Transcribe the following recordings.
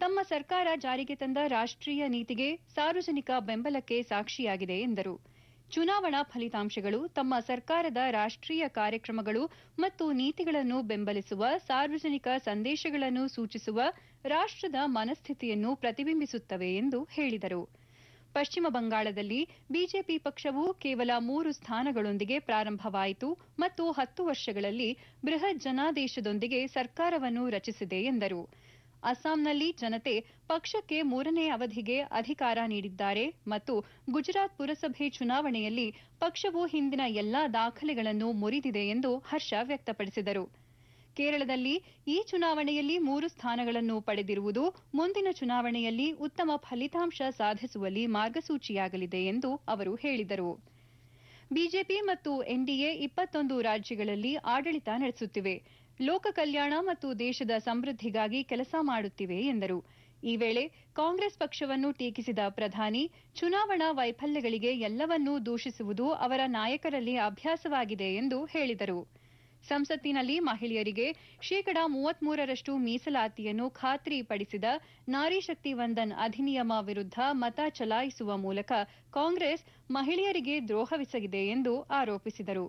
ತಮ್ಮ ಸರ್ಕಾರ ಜಾರಿಗೆ ತಂದ ರಾಷ್ಟ್ರೀಯ ನೀತಿಗೆ ಸಾರ್ವಜನಿಕ ಬೆಂಬಲಕ್ಕೆ ಸಾಕ್ಷಿಯಾಗಿದೆ ಎಂದರು ಚುನಾವಣಾ ಫಲಿತಾಂಶಗಳು ತಮ್ಮ ಸರ್ಕಾರದ ರಾಷ್ಟ್ರೀಯ ಕಾರ್ಯಕ್ರಮಗಳು ಮತ್ತು ನೀತಿಗಳನ್ನು ಬೆಂಬಲಿಸುವ ಸಾರ್ವಜನಿಕ ಸಂದೇಶಗಳನ್ನು ಸೂಚಿಸುವ ರಾಷ್ಟ್ರದ ಮನಸ್ಥಿತಿಯನ್ನು ಪ್ರತಿಬಿಂಬಿಸುತ್ತವೆ ಎಂದು ಹೇಳಿದರು ಪಶ್ಚಿಮ ಬಂಗಾಳದಲ್ಲಿ ಬಿಜೆಪಿ ಪಕ್ಷವು ಕೇವಲ ಮೂರು ಸ್ಥಾನಗಳೊಂದಿಗೆ ಪ್ರಾರಂಭವಾಯಿತು ಮತ್ತು ಹತ್ತು ವರ್ಷಗಳಲ್ಲಿ ಬೃಹತ್ ಜನಾದೇಶದೊಂದಿಗೆ ಸರ್ಕಾರವನ್ನು ರಚಿಸಿದೆ ಎಂದರು ಅಸ್ಸಾಂನಲ್ಲಿ ಜನತೆ ಪಕ್ಷಕ್ಕೆ ಮೂರನೇ ಅವಧಿಗೆ ಅಧಿಕಾರ ನೀಡಿದ್ದಾರೆ ಮತ್ತು ಗುಜರಾತ್ ಪುರಸಭೆ ಚುನಾವಣೆಯಲ್ಲಿ ಪಕ್ಷವು ಹಿಂದಿನ ಎಲ್ಲಾ ದಾಖಲೆಗಳನ್ನು ಮುರಿದಿದೆ ಎಂದು ಹರ್ಷ ವ್ಯಕ್ತಪಡಿಸಿದರು ಕೇರಳದಲ್ಲಿ ಈ ಚುನಾವಣೆಯಲ್ಲಿ ಮೂರು ಸ್ಥಾನಗಳನ್ನು ಪಡೆದಿರುವುದು ಮುಂದಿನ ಚುನಾವಣೆಯಲ್ಲಿ ಉತ್ತಮ ಫಲಿತಾಂಶ ಸಾಧಿಸುವಲ್ಲಿ ಮಾರ್ಗಸೂಚಿಯಾಗಲಿದೆ ಎಂದು ಅವರು ಹೇಳಿದರು ಬಿಜೆಪಿ ಮತ್ತು ಎನ್ಡಿಎ ಇಪ್ಪತ್ತೊಂದು ರಾಜ್ಯಗಳಲ್ಲಿ ಆಡಳಿತ ನಡೆಸುತ್ತಿವೆ ಲೋಕ ಕಲ್ಯಾಣ ಮತ್ತು ದೇಶದ ಸಮೃದ್ಧಿಗಾಗಿ ಕೆಲಸ ಮಾಡುತ್ತಿವೆ ಎಂದರು ಈ ವೇಳೆ ಕಾಂಗ್ರೆಸ್ ಪಕ್ಷವನ್ನು ಟೀಕಿಸಿದ ಪ್ರಧಾನಿ ಚುನಾವಣಾ ವೈಫಲ್ಯಗಳಿಗೆ ಎಲ್ಲವನ್ನೂ ದೂಷಿಸುವುದು ಅವರ ನಾಯಕರಲ್ಲಿ ಅಭ್ಯಾಸವಾಗಿದೆ ಎಂದು ಹೇಳಿದರು ಸಂಸತ್ತಿನಲ್ಲಿ ಮಹಿಳೆಯರಿಗೆ ಶೇಕಡಾ ಮೂವತ್ಮೂರರಷ್ಟು ಮೀಸಲಾತಿಯನ್ನು ಖಾತ್ರಿಪಡಿಸಿದ ನಾರಿ ಶಕ್ತಿ ವಂದನ್ ಅಧಿನಿಯಮ ವಿರುದ್ಧ ಮತ ಚಲಾಯಿಸುವ ಮೂಲಕ ಕಾಂಗ್ರೆಸ್ ಮಹಿಳೆಯರಿಗೆ ದ್ರೋಹವೆಸಗಿದೆ ಎಂದು ಆರೋಪಿಸಿದರು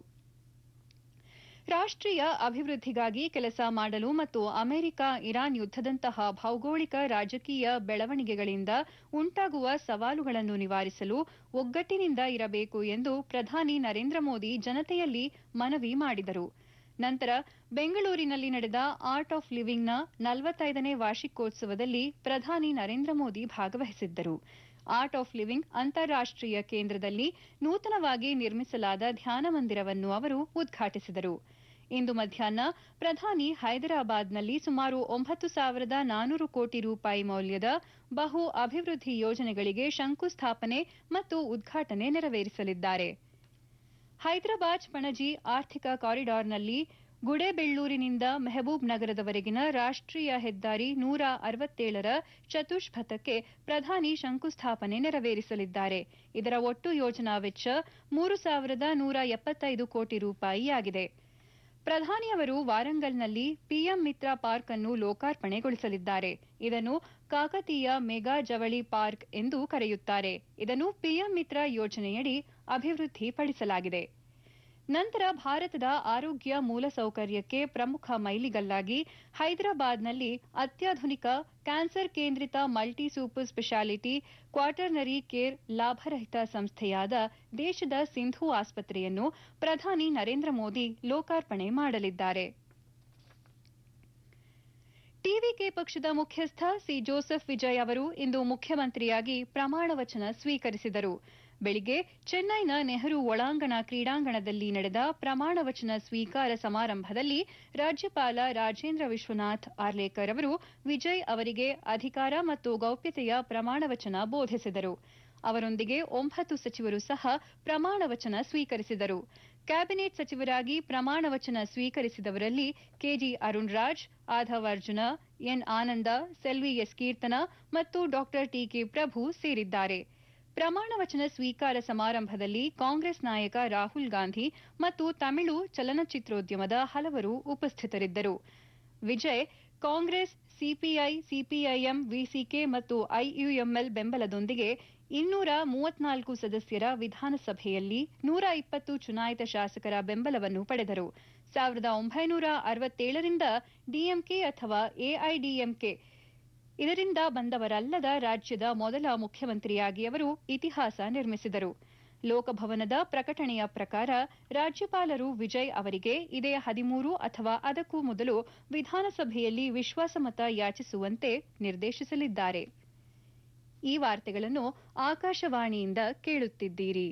ರಾಷ್ಟ್ರೀಯ ಅಭಿವೃದ್ಧಿಗಾಗಿ ಕೆಲಸ ಮಾಡಲು ಮತ್ತು ಅಮೆರಿಕ ಇರಾನ್ ಯುದ್ದದಂತಹ ಭೌಗೋಳಿಕ ರಾಜಕೀಯ ಬೆಳವಣಿಗೆಗಳಿಂದ ಉಂಟಾಗುವ ಸವಾಲುಗಳನ್ನು ನಿವಾರಿಸಲು ಒಗ್ಗಟ್ಟಿನಿಂದ ಇರಬೇಕು ಎಂದು ಪ್ರಧಾನಿ ನರೇಂದ್ರ ಮೋದಿ ಜನತೆಯಲ್ಲಿ ಮನವಿ ಮಾಡಿದರು ನಂತರ ಬೆಂಗಳೂರಿನಲ್ಲಿ ನಡೆದ ಆರ್ಟ್ ಆಫ್ ಲಿವಿಂಗ್ನ ನಲವತ್ತೈದನೇ ವಾರ್ಷಿಕೋತ್ಸವದಲ್ಲಿ ಪ್ರಧಾನಿ ನರೇಂದ್ರ ಮೋದಿ ಭಾಗವಹಿಸಿದ್ದರು ಆರ್ಟ್ ಆಫ್ ಲಿವಿಂಗ್ ಅಂತಾರಾಷ್ಟೀಯ ಕೇಂದ್ರದಲ್ಲಿ ನೂತನವಾಗಿ ನಿರ್ಮಿಸಲಾದ ಧ್ಯಾನ ಮಂದಿರವನ್ನು ಅವರು ಉದ್ಘಾಟಿಸಿದರು ಇಂದು ಮಧ್ಯಾಹ್ನ ಪ್ರಧಾನಿ ಹೈದರಾಬಾದ್ನಲ್ಲಿ ಸುಮಾರು ಒಂಬತ್ತು ಸಾವಿರದ ನಾನೂರು ಕೋಟಿ ರೂಪಾಯಿ ಮೌಲ್ಯದ ಬಹು ಅಭಿವೃದ್ಧಿ ಯೋಜನೆಗಳಿಗೆ ಶಂಕುಸ್ಥಾಪನೆ ಮತ್ತು ಉದ್ಘಾಟನೆ ನೆರವೇರಿಸಲಿದ್ದಾರೆ ಹೈದರಾಬಾದ್ ಪಣಜಿ ಆರ್ಥಿಕ ಕಾರಿಡಾರ್ನಲ್ಲಿ ಗುಡೇಬೆಳ್ಳೂರಿನಿಂದ ಮೆಹಬೂಬ್ ನಗರದವರೆಗಿನ ರಾಷ್ಟ್ರೀಯ ಹೆದ್ದಾರಿ ನೂರ ಅರವತ್ತೇಳರ ಚತುಷ್ಪಥಕ್ಕೆ ಪ್ರಧಾನಿ ಶಂಕುಸ್ಥಾಪನೆ ನೆರವೇರಿಸಲಿದ್ದಾರೆ ಇದರ ಒಟ್ಟು ಯೋಜನಾ ವೆಚ್ಚ ಮೂರು ಸಾವಿರದ ನೂರ ಎಪ್ಪತ್ತೈದು ಕೋಟಿ ರೂಪಾಯಿಯಾಗಿದೆ ಪ್ರಧಾನಿಯವರು ವಾರಂಗಲ್ನಲ್ಲಿ ಪಿಎಂ ಮಿತ್ರ ಪಾರ್ಕ್ ಅನ್ನು ಲೋಕಾರ್ಪಣೆಗೊಳಿಸಲಿದ್ದಾರೆ ಇದನ್ನು ಕಾಕತೀಯ ಮೆಗಾ ಜವಳಿ ಪಾರ್ಕ್ ಎಂದು ಕರೆಯುತ್ತಾರೆ ಇದನ್ನು ಪಿಎಂ ಮಿತ್ರ ಯೋಜನೆಯಡಿ ಅಭಿವೃದ್ಧಿಪಡಿಸಲಾಗಿದೆ ನಂತರ ಭಾರತದ ಆರೋಗ್ಯ ಮೂಲಸೌಕರ್ಯಕ್ಕೆ ಪ್ರಮುಖ ಮೈಲಿಗಲ್ಲಾಗಿ ಹೈದರಾಬಾದ್ನಲ್ಲಿ ಅತ್ಯಾಧುನಿಕ ಕ್ಯಾನ್ಸರ್ ಕೇಂದ್ರಿತ multi super speciality quaternary care ಲಾಭರಹಿತ ಸಂಸ್ಥೆಯಾದ ದೇಶದ ಸಿಂಧು ಆಸ್ಪತ್ರೆಯನ್ನು ಪ್ರಧಾನಿ ನರೇಂದ್ರ ಮೋದಿ ಲೋಕಾರ್ಪಣೆ ಮಾಡಲಿದ್ದಾರೆ ಟಿವಿಕೆ ಪಕ್ಷದ ಮುಖ್ಯಸ್ಥ ಸಿ ಜೋಸೆಫ್ ವಿಜಯ್ ಅವರು ಇಂದು ಮುಖ್ಯಮಂತ್ರಿಯಾಗಿ ಪ್ರಮಾಣ ವಚನ ಸ್ವೀಕರಿಸಿದರು ಬೆಳಿಗ್ಗೆ ಚೆನ್ನೈನ ನೆಹರು ಒಳಾಂಗಣ ಕ್ರೀಡಾಂಗಣದಲ್ಲಿ ನಡೆದ ಪ್ರಮಾಣ ವಚನ ಸ್ವೀಕಾರ ಸಮಾರಂಭದಲ್ಲಿ ರಾಜ್ಯಪಾಲ ರಾಜೇಂದ್ರ ವಿಶ್ವನಾಥ್ ಆರ್ಲೇಕರ್ ಅವರು ವಿಜಯ್ ಅವರಿಗೆ ಅಧಿಕಾರ ಮತ್ತು ಗೌಪ್ಯತೆಯ ಪ್ರಮಾಣ ವಚನ ಬೋಧಿಸಿದರು ಅವರೊಂದಿಗೆ ಒಂಬತ್ತು ಸಚಿವರು ಸಹ ಪ್ರಮಾಣ ವಚನ ಸ್ವೀಕರಿಸಿದರು ಕ್ಯಾಬಿನೆಟ್ ಸಚಿವರಾಗಿ ಪ್ರಮಾಣ ವಚನ ಸ್ವೀಕರಿಸಿದವರಲ್ಲಿ KG Arun Raj Aadhav Arjuna N Anand Selvi S Keerthana ಮತ್ತು ಡಾ ಟಿಕೆ ಪ್ರಭು ಸೇರಿದ್ದಾರೆ ಪ್ರಮಾಣ ವಚನ ಸ್ವೀಕಾರ ಸಮಾರಂಭದಲ್ಲಿ ಕಾಂಗ್ರೆಸ್ ನಾಯಕ ರಾಹುಲ್ ಗಾಂಧಿ ಮತ್ತು ತಮಿಳು ಚಲನಚಿತ್ರೋದ್ಯಮದ ಹಲವರು ಉಪಸ್ಥಿತರಿದ್ದರು Vijay Congress CPI CPIM VCK ಮತ್ತು ಐಯುಎಂಎಲ್ ಬೆಂಬಲದೊಂದಿಗೆ ಇನ್ನೂರ ಮೂವತ್ನಾಲ್ಕು ಸದಸ್ಯರ ವಿಧಾನಸಭೆಯಲ್ಲಿ ನೂರ ಇಪ್ಪತ್ತು ಚುನಾಯಿತ ಶಾಸಕರ ಬೆಂಬಲವನ್ನು ಪಡೆದರು ಸಾವಿರದ ಒಂಬೈನೂರ ಅರವತ್ತೇಳರಿಂದ ಡಿಎಂಕೆ ಅಥವಾ ಎಐಡಿಎಂಕೆ ಇದರಿಂದ ಬಂದವರಲ್ಲದ ರಾಜ್ಯದ ಮೊದಲ ಮುಖ್ಯಮಂತ್ರಿಯಾಗಿ ಅವರು ಇತಿಹಾಸ ನಿರ್ಮಿಸಿದರು ಲೋಕಭವನದ ಪ್ರಕಟಣೆಯ ಪ್ರಕಾರ ರಾಜ್ಯಪಾಲರು ವಿಜಯ್ ಅವರಿಗೆ ಇದೇ ಹದಿಮೂರು ಅಥವಾ ಅದಕ್ಕೂ ಮೊದಲು ವಿಧಾನಸಭೆಯಲ್ಲಿ ವಿಶ್ವಾಸಮತ ಯಾಚಿಸುವಂತೆ ನಿರ್ದೇಶಿಸಲಿದ್ದಾರೆ ಈ ವಾರ್ತೆಗಳನ್ನು ಆಕಾಶವಾಣಿಯಿಂದ ಕೇಳುತ್ತಿದ್ದೀರಿ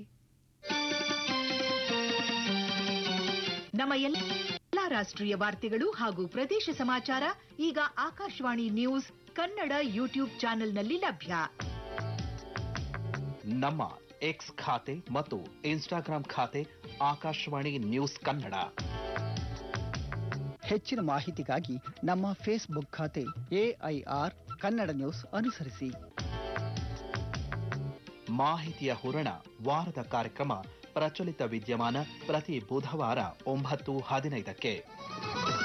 ನಮ್ಮ ಎಲ್ಲಾ ರಾಷ್ಟ್ರೀಯ ವಾರ್ತೆಗಳು ಹಾಗೂ ಪ್ರದೇಶ ಸಮಾಚಾರ ಈಗ ಆಕಾಶವಾಣಿ ನ್ಯೂಸ್ ಕನ್ನಡ ಯೂಟ್ಯೂಬ್ ಚಾನೆಲ್ನಲ್ಲಿ ಲಭ್ಯ ನಮ್ಮ ಎಕ್ಸ್ ಖಾತೆ ಮತ್ತು ಇನ್ಸ್ಟಾಗ್ರಾಂ ಖಾತೆ ಆಕಾಶವಾಣಿ ನ್ಯೂಸ್ ಕನ್ನಡ ಹೆಚ್ಚಿನ ಮಾಹಿತಿಗಾಗಿ ನಮ್ಮ ಫೇಸ್ಬುಕ್ ಖಾತೆ ಎಐಆರ್ ಕನ್ನಡ ನ್ಯೂಸ್ ಅನುಸರಿಸಿ ಮಾಹಿತಿಯ ಹೂರಣ ವಾರದ ಕಾರ್ಯಕ್ರಮ ಪ್ರಚಲಿತ ವಿದ್ಯಮಾನ ಪ್ರತಿ ಬುಧವಾರ ಒಂಬತ್ತು ಹದಿನೈದಕ್ಕೆ